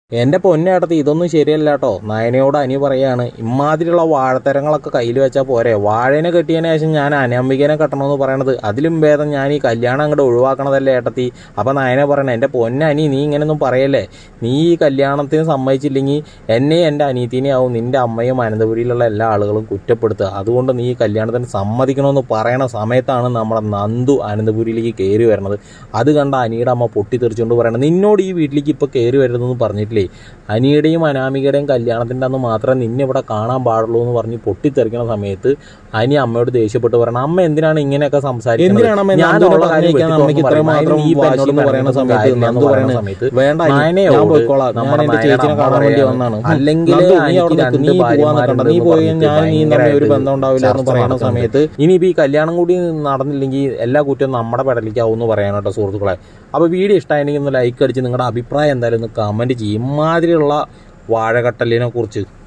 എന്റെ പൊന്നേട്ടത്തി ഇതൊന്നും ശരിയല്ല കേട്ടോ നയനയോട് അനി പറയാണ് ഇമാതിരിയുള്ള വാഴത്തരങ്ങളൊക്കെ കയ്യിൽ വെച്ചാൽ പോരെ വാഴനെ കെട്ടിയതിന് ശേഷം ഞാൻ അനാമികനെ കെട്ടണമെന്ന് പറയണത് അതിലും ഭേദം ഞാൻ ഈ കല്യാണം അങ്ങോട്ട് ഒഴിവാക്കണതല്ലേ ഏട്ടത്തി അപ്പൊ നയനെ പറയണേ എന്റെ പൊന്നനി നീ ഇങ്ങനെയൊന്നും പറയല്ലേ നീ ഈ കല്യാണത്തിന് സമ്മതിച്ചില്ലെങ്കിൽ എന്നെ എന്റെ അനീതിനെ ആവും നിന്റെ അമ്മയും അനന്തപുരിയിലുള്ള എല്ലാ ആളുകളും കുറ്റപ്പെടുത്തുക അതുകൊണ്ട് നീ ഈ കല്യാണത്തിന് സമ്മതിക്കണമെന്ന് പറയണ സമയത്താണ് നമ്മുടെ നന്ദു അനന്തപുരിയിലേക്ക് കയറി വരുന്നത് അത് കണ്ട അനിയുടെ അമ്മ പൊട്ടിത്തെറിച്ചുകൊണ്ട് പറയണത് നിന്നോട് ഈ വീട്ടിലേക്ക് ഇപ്പൊ കയറി വരുന്നതെന്ന് പറഞ്ഞിട്ടില്ലേ അനിയുടെയും അനാമികയുടെയും കല്യാണത്തിൻ്റെ അന്ന് മാത്രമേ നിന്നെ ഇവിടെ കാണാൻ പാടുള്ളൂ എന്ന് പറഞ്ഞ് പൊട്ടിത്തെറിക്കുന്ന സമയത്ത് അനി അമ്മയോട് ദേഷ്യപ്പെട്ട് പറയണം അമ്മ എന്തിനാണ് ഇങ്ങനെയൊക്കെ എന്തിനാണ് അമ്മ ഞാൻ നന്ദുവിനെ ഉള്ള കാര്യം പറഞ്ഞയക്കാൻ വെട്ടി അമ്മയ്ക്ക് തുറന്ന് ഇത്രയും പറയുമ്പോൾ മാത്രം ഈ വാശി പെണ്ണോട് പറയുന്ന പറയുന്ന സമയത്ത് സമയത്ത് നന്ദു പറയുന്ന പറയുന്ന സമയത്ത് വേണ്ട അനി, നയനയോട് ഞാൻ പോയിക്കോളാം. ഞാൻ നമ്മുടെ എന്റെ നയന ചേച്ചിനെ അമ്മ കാണാൻ വേണ്ടി പറയാണ്. വന്നതാണ്. അല്ലെങ്കിൽ നന്ദു, നീ അനിക്ക് അവിടെ രണ്ട് നിൽക്ക്, നീ പോവാൻ നിൽക്കണ്ട. നീ പോയി ഭാര്യമാരുണ്ടെന്ന് ഞാൻ നീ തമ്മിൽ ഒരു ഭയങ്കരമായിട്ട് ബന്ധം ഉണ്ടാവില്ല എന്ന് ചർച്ച പറയുന്ന നടക്കുന്നുണ്ട്. സമയത്ത് ഇനിയിപ്പോ ഈ കല്യാണം കൂടി നടന്നില്ലെങ്കിൽ എല്ലാ കുറ്റവും നമ്മുടെ പെടലിക്കാവും എന്ന് പറയാൻ കേട്ടോ സുഹൃത്തുക്കളെ അപ്പോൾ വീഡിയോ ഇഷ്ടമായിരുന്നെങ്കിൽ ഒന്ന് ലൈക്ക് അടിച്ച് നിങ്ങളുടെ അഭിപ്രായം എന്തായാലും ഒന്ന് കമന്റ് ചെയ്യും ഇമാതിരിയുള്ള വാഴകട്ടലിനെ കുറിച്ച്